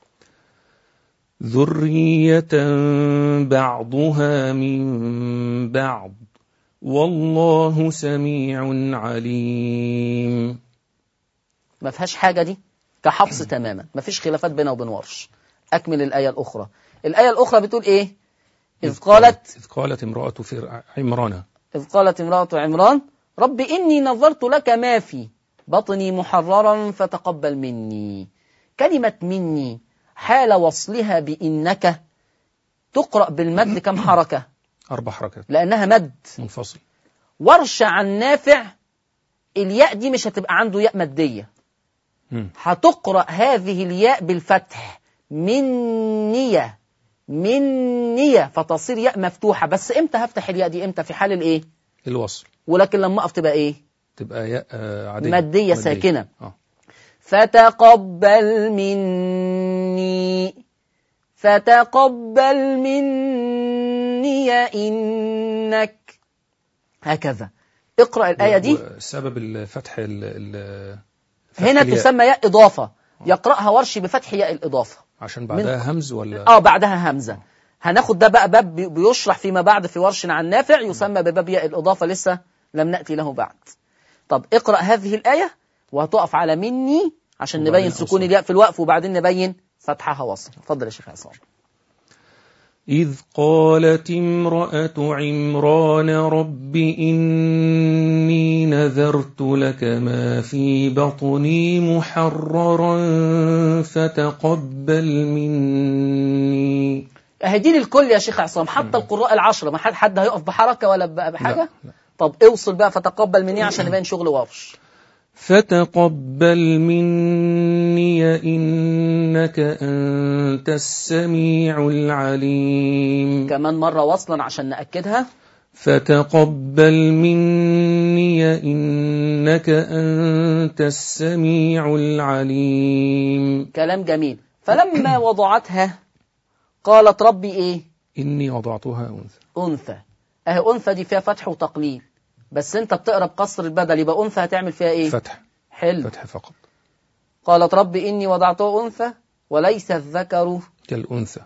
D: ذرية بعضها من بعض والله سميع عليم
A: ما فيهاش حاجه دي كحفص تماما ما فيش خلافات بينها وبين ورش اكمل الايه الاخرى الايه الاخرى بتقول ايه اذ قالت
D: إذ قالت امرأة فر- عمران
A: إذ قالت امرأة عمران رب إني نظرت لك ما في بطني محررا فتقبل مني كلمة مني حال وصلها بإنك تقرأ بالمد كم حركة
D: أربع حركات
A: لأنها مد
D: منفصل
A: ورش عن نافع الياء دي مش هتبقى عنده ياء مادية
D: مم.
A: هتقرأ هذه الياء بالفتح من نية من نية فتصير ياء مفتوحة بس امتى هفتح الياء دي امتى في حال الايه
D: الوصل
A: ولكن لما اقف تبقى ايه
D: تبقى ياء آه، عادية
A: مادية ساكنة.
D: آه.
A: فتقبل مني فتقبل مني إنك هكذا اقرأ الآية دي
D: سبب الفتح ال ال فتح
A: هنا
D: الياء.
A: تسمى ياء إضافة يقرأها ورش بفتح ياء الإضافة
D: عشان بعدها همز ولا
A: اه بعدها همزة هناخد ده بقى باب بي- بيشرح فيما بعد في ورش عن نافع يسمى بباب ياء الإضافة لسه لم نأتي له بعد طب اقرأ هذه الآية وهتقف على مني عشان
D: وبعدين
A: نبين سكون
D: أوصل.
A: الياء في الوقف وبعدين نبين فتحها وصل اتفضل يا شيخ عصام
D: إذ قالت امرأة عمران رب إني نذرت لك ما في بطني محررا فتقبل مني
A: اهدي لي الكل يا شيخ عصام حتى القراء العشرة ما حد حد هيقف بحركة ولا ب- بحاجة
D: لا، لا.
A: طب اوصل بقى فتقبل مني عشان يبان شغل ورش
D: فتقبل مني إنك أنت السميع العليم
A: كمان مرة وصلا عشان نأكدها
D: فتقبل مني إنك أنت السميع العليم
A: كلام جميل فلما وضعتها قالت ربي ايه
D: إني وضعتها أنثى
A: أنثى أهي أنثى دي فيها فتح وتقليل بس أنت بتقرا بقصر البدل يبقى أنثى هتعمل فيها إيه؟
D: فتح
A: حلو
D: فتح فقط
A: قالت رب إني وضعته أنثى وليس الذكر
D: كالأنثى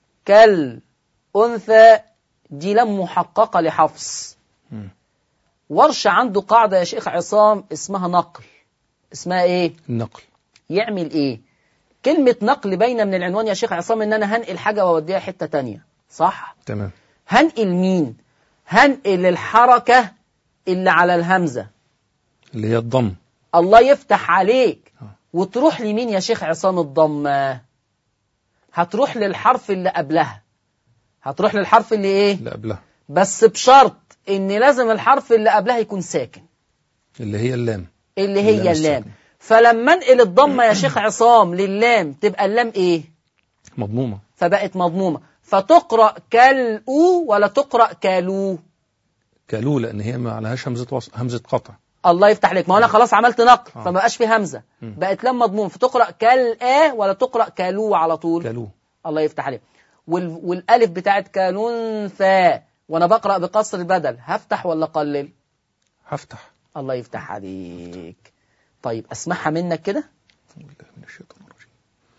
A: كالأنثى دي لم محققة لحفص
D: مم.
A: ورش عنده قاعدة يا شيخ عصام اسمها نقل اسمها إيه؟
D: النقل
A: يعمل إيه؟ كلمة نقل باينة من العنوان يا شيخ عصام إن أنا هنقل حاجة وأوديها حتة تانية صح؟
D: تمام
A: هنقل مين؟ هنقل الحركة اللي على الهمزة
D: اللي هي الضم
A: الله يفتح عليك
D: آه.
A: وتروح لمين يا شيخ عصام الضمة هتروح للحرف اللي قبلها هتروح للحرف اللي ايه
D: اللي قبلها
A: بس بشرط ان لازم الحرف اللي قبلها يكون ساكن
D: اللي هي اللام
A: اللي هي
D: اللام
A: اللام
D: الساكنة.
A: فلما انقل الضمة يا شيخ عصام للام تبقى اللام ايه
D: مضمومة
A: فبقت مضمومة فتقرأ كالأو ولا تقرأ كالو
D: كالو لأن هي ما عليهاش همزة وصل همزة قطع
A: الله يفتح عليك ما هو انا خلاص عملت نقل
D: آه.
A: فما بقاش في همزة
D: مم.
A: بقت لام مضموم فتقرأ كالآ ولا تقرأ كالو على طول
D: كالو
A: الله يفتح عليك وال... والالف بتاعت كالونثى وانا بقرا بقصر البدل هفتح ولا قلل
D: هفتح
A: الله يفتح عليك طيب اسمعها منك كده
D: أعوذ بالله من الشيطان الرجيم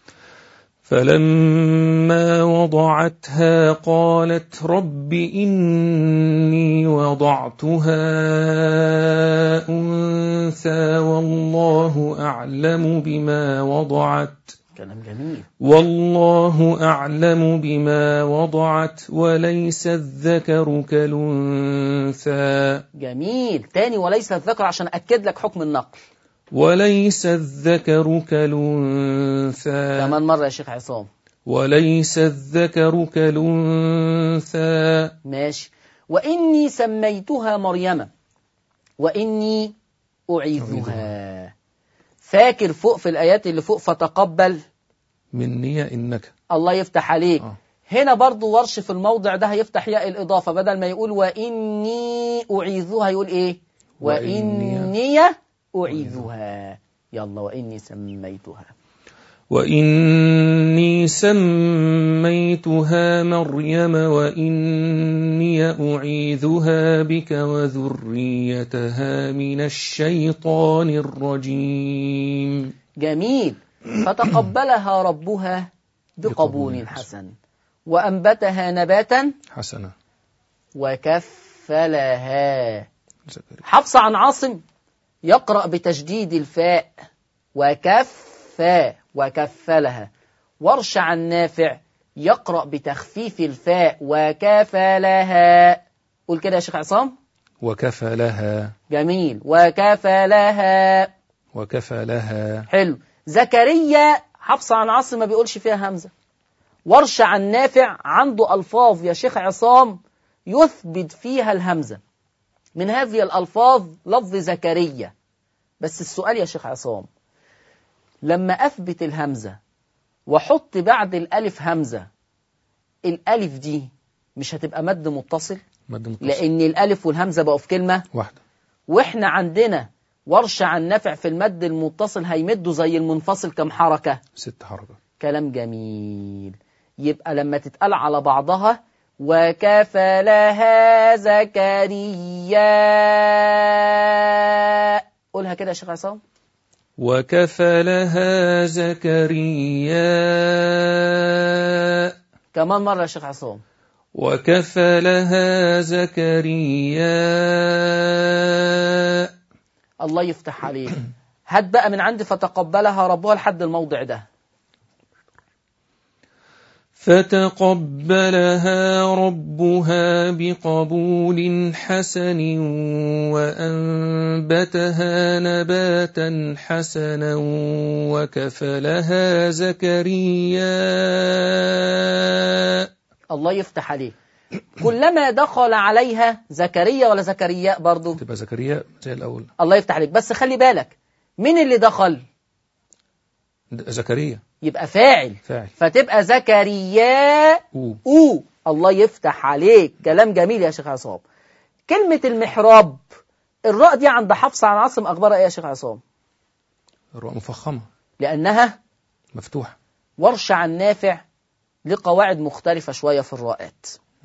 D: فلما وضعتها قالت رب إني وضعتها أنثى والله أعلم بما وضعت
A: كلام جميل
D: والله أعلم بما وضعت وليس الذكر كالأنثى
A: جميل تاني وليس الذكر عشان اكد لك حكم النقل
D: وليس الذكر كالأنثى
A: كمان مره يا شيخ عصام
D: وليس الذكر كالأنثى
A: ماشي واني سميتها مريم واني اعيذها فاكر فوق في الايات اللي فوق فتقبل
D: مني إنك
A: الله يفتح عليك
D: آه.
A: هنا برضو ورش في الموضع ده هيفتح ياء الإضافة بدل ما يقول وإني أعيذها يقول إيه وإني أعيذها يلا وإني سميتها
D: وإني سميتها مريم وإني أعيذها بك وذريتها من الشيطان الرجيم
A: جميل فتقبلها ربها بقبول
D: بقبول
A: حسن وأنبتها نباتا
D: حسنة
A: وكفلها
D: زكريا
A: حفص عن عاصم يقرأ بتشديد الفاء وكفى وكفلها ورش عن نافع يقرأ بتخفيف الفاء وكفلها قول كده يا شيخ عصام
D: وكفى لها
A: جميل وكفلها
D: وكفى لها
A: حلو زكريا حفص عن عاصم ما بيقولش فيها همزة ورش عن نافع عنده ألفاظ يا شيخ عصام يثبت فيها الهمزة من هذه الألفاظ لفظ زكريا بس السؤال يا شيخ عصام لما أثبت الهمزة وحط بعد الألف همزة الألف دي مش هتبقى مد متصل
D: مد متصل
A: لأن الألف والهمزة بقوا في كلمة
D: واحدة
A: وإحنا عندنا ورش عن نفع في المد المتصل هيمدوا زي المنفصل كم حركة
D: ست حركات
A: كلام جميل يبقى لما تتقال على بعضها وكفلها زكريا قولها كده يا شيخ عصام
D: وكفلها زكريا
A: كمان مرة يا شيخ عصام
D: وكفلها زكريا
A: الله يفتح عليه هات بقى من عند فتقبلها ربها لحد الموضع ده
D: فتقبلها ربها بقبول حسن وأنبتها نباتا حسنا وكفلها زكريا
A: الله يفتح عليه كلما دخل عليها زكريا ولا زكرياء برضو
D: تبقى زكريا زي الأول
A: الله يفتح عليك بس خلي بالك مين اللي دخل
D: زكريا
A: يبقى فاعل
D: فاعل
A: فتبقى زكرياء
D: أو
A: أو الله يفتح عليك كلام جميل يا شيخ عصام كلمة المحراب الراء دي عند حفص عن عاصم أخبار إيه يا شيخ عصام
D: الراء مفخمة
A: لأنها
D: مفتوحة
A: ورش عن نافع لقواعد مختلفة شوية في الراءات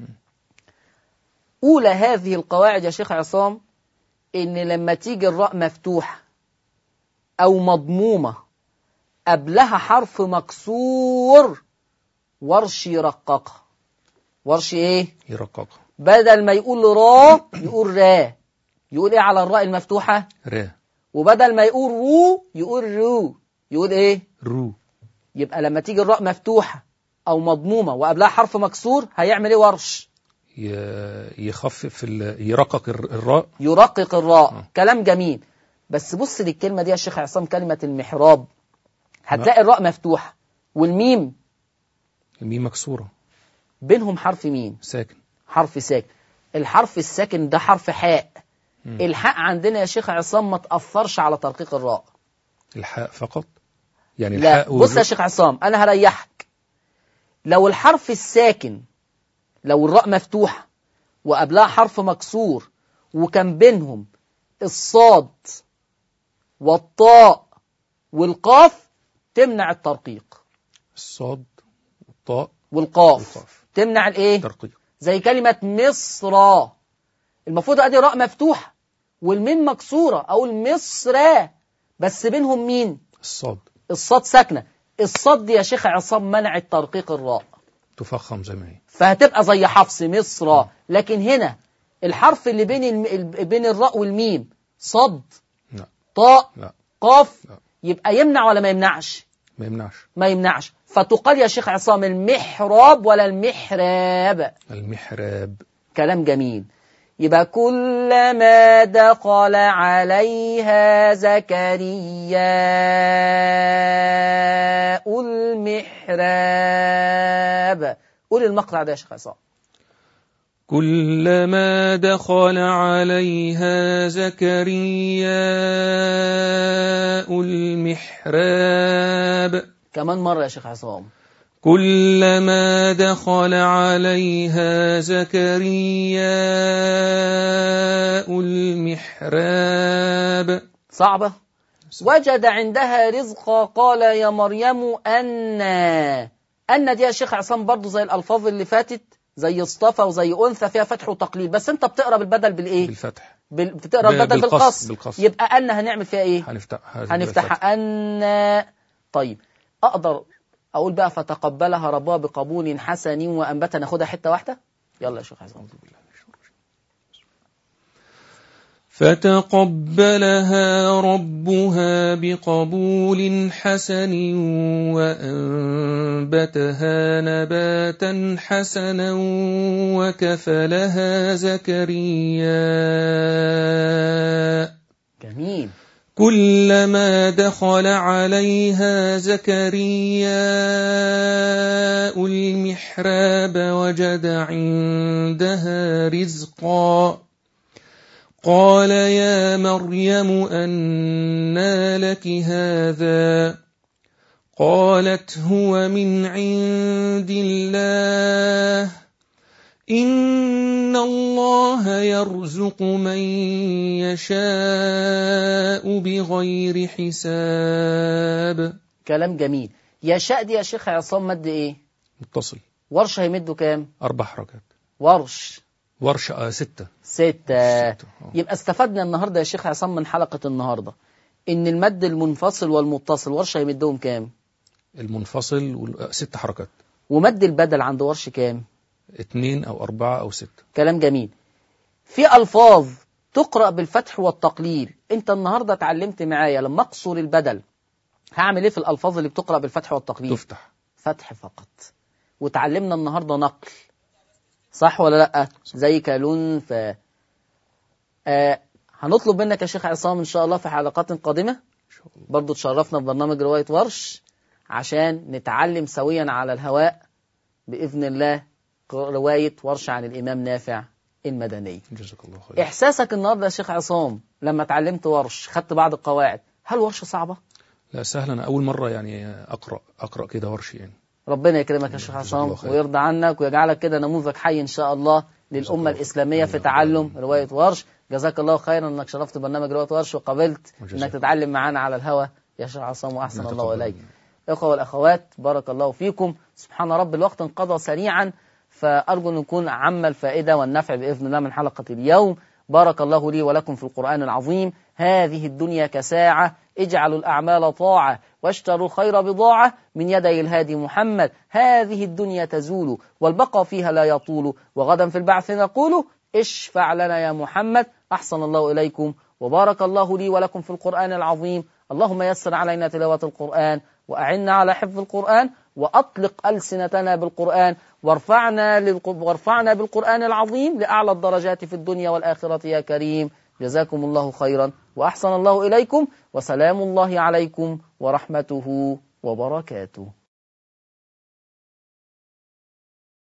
A: أولى هذه القواعد يا شيخ عصام إن لما تيجي الراء مفتوحة أو مضمومة قبلها حرف مكسور ورش يرققها ورش إيه؟
D: يرققها
A: بدل ما يقول را يقول را يقول إيه على الراء المفتوحة؟
D: را
A: وبدل ما يقول رو يقول رو يقول إيه؟
D: رو
A: يبقى لما تيجي الراء مفتوحة أو مضمومة وقبلها حرف مكسور هيعمل إيه ورش؟
D: ي- يخفف ال- يرقق الر- الراء
A: يرقق الراء
D: آه.
A: كلام جميل بس بص للكلمة دي يا شيخ عصام كلمة المحراب هتلاقي الراء مفتوحة والميم
D: الميم مكسورة
A: بينهم حرف مين
D: ساكن
A: حرف ساكن الحرف الساكن ده حرف حاء
D: مم.
A: الحاء عندنا يا شيخ عصام ما تأثرش على ترقيق الراء
D: الحاء فقط يعني
A: لا
D: الحاء
A: بص يا
D: والر-
A: شيخ عصام انا هريحك لو الحرف الساكن لو الراء مفتوحة وقبلها حرف مكسور وكان بينهم الصاد والطاء والقاف تمنع الترقيق
D: الصاد والطاء
A: والقاف
D: والقاف
A: تمنع الايه
D: ترقيق
A: زي كلمة مصر المفروض ادي راء مفتوحة والميم مكسورة اقول مصر بس بينهم مين
D: الصاد
A: الصاد ساكنة الصاد دي يا شيخ عصام منعت ترقيق الراء
D: تفخم زي ما هي
A: فهتبقى زي حفص مصر لكن هنا الحرف اللي بين الم... ال- بين الراء والميم صد
D: لا
A: طاء
D: لا
A: قاف
D: لا.
A: يبقى يمنع ولا ما يمنعش
D: ما يمنعش
A: ما يمنعش فتقال يا شيخ عصام المحراب ولا المحراب
D: المحراب
A: كلام جميل يبقى كلما دخل عليها زكريا المحراب قول المقطع ده يا شيخ عصام
D: كلما دخل عليها زكريا المحراب
A: كمان مرة يا شيخ عصام
D: كلما دخل عليها زكريا المحراب
A: صعبة وجد عندها رزقا قال يا مريم أن أن دي يا شيخ عصام برضو زي الألفاظ اللي فاتت زي اصطفى وزي أنثى فيها فتح وتقليل بس أنت بتقرأ بالبدل بالإيه؟
D: بالفتح
A: بال... بتقرأ
D: ب-
A: البدل
D: بالقص-
A: بالقص
D: بالقص.
A: يبقى أن هنعمل فيها إيه؟
D: هنفتح
A: هنفتح أن طيب أقدر أقول بقى فتقبلها ربها بقبول حسن وأنبتها ناخدها حتة واحدة يلا يا شيخ عصام
D: فتقبلها ربها بقبول حسن وأنبتها نباتا حسنا وكفلها زكريا
A: جميل
D: كلما دخل عليها زكريا المحراب وجد عندها رزقا قال يا مريم أنى لك هذا قالت هو من عند الله إن الله يرزق من يشاء بغير حساب
A: كلام جميل يشاء دي يا شيخ عصام مد إيه؟
D: متصل
A: ورش هيمده كام؟
D: أربع حركات
A: ورش
D: ورشة آه ستة
A: ستة
D: ستة، آه.
A: يبقى استفدنا النهاردة يا شيخ عصام من حلقة النهاردة إن المد المنفصل والمتصل ورش هيمدهم كام؟
D: المنفصل وال- آه، ست حركات
A: ومد البدل عند ورش كام؟
D: اتنين أو أربعة أو ستة
A: كلام جميل في ألفاظ تقرأ بالفتح والتقليل أنت النهاردة اتعلمت معايا لما أقصر البدل هعمل إيه في الألفاظ اللي بتقرأ بالفتح والتقليل
D: تفتح
A: فتح فقط وتعلمنا النهاردة نقل صح ولا لأ زي كالون ف آه هنطلب منك يا شيخ عصام إن شاء الله في حلقات قادمة برضو تشرفنا في برنامج رواية ورش عشان نتعلم سويا على الهواء بإذن الله رواية ورش عن الإمام نافع المدني
D: جزاك الله خير
A: إحساسك النهاردة يا شيخ عصام لما اتعلمت ورش خدت بعض القواعد هل ورش صعبة؟
D: لا سهل أنا أول مرة يعني أقرأ أقرأ كده ورش يعني
A: ربنا يكرمك يا شيخ
D: جزاك
A: عصام
D: الله خير.
A: ويرضى عنك ويجعلك كده نموذج حي إن شاء الله للأمة الإسلامية في تعلم رواية ورش جزاك الله خيرا إنك شرفت برنامج رواية ورش وقبلت
D: وجزاك
A: إنك تتعلم معانا على الهوى يا شيخ عصام وأحسن
D: الله
A: الله
D: تفضل.
A: إليك الإخوة والأخوات بارك الله فيكم سبحان رب الوقت انقضى سريعا فأرجو أن نكون عم الفائدة والنفع بإذن الله من حلقة اليوم بارك الله لي ولكم في القرآن العظيم هذه الدنيا كساعة اجعلوا الأعمال طاعة واشتروا الخير بضاعة من يدي الهادي محمد هذه الدنيا تزول والبقى فيها لا يطول وغدا في البعث نقول اشفع لنا يا محمد أحسن الله إليكم وبارك الله لي ولكم في القرآن العظيم اللهم يسر علينا تلاوة القرآن وأعنا على حفظ القرآن وأطلق ألسنتنا بالقرآن وارفعنا, للق... وارفعنا بالقرآن العظيم لأعلى الدرجات في الدنيا والآخرة يا كريم جزاكم الله خيرا وأحسن الله إليكم وسلام الله عليكم ورحمته وبركاته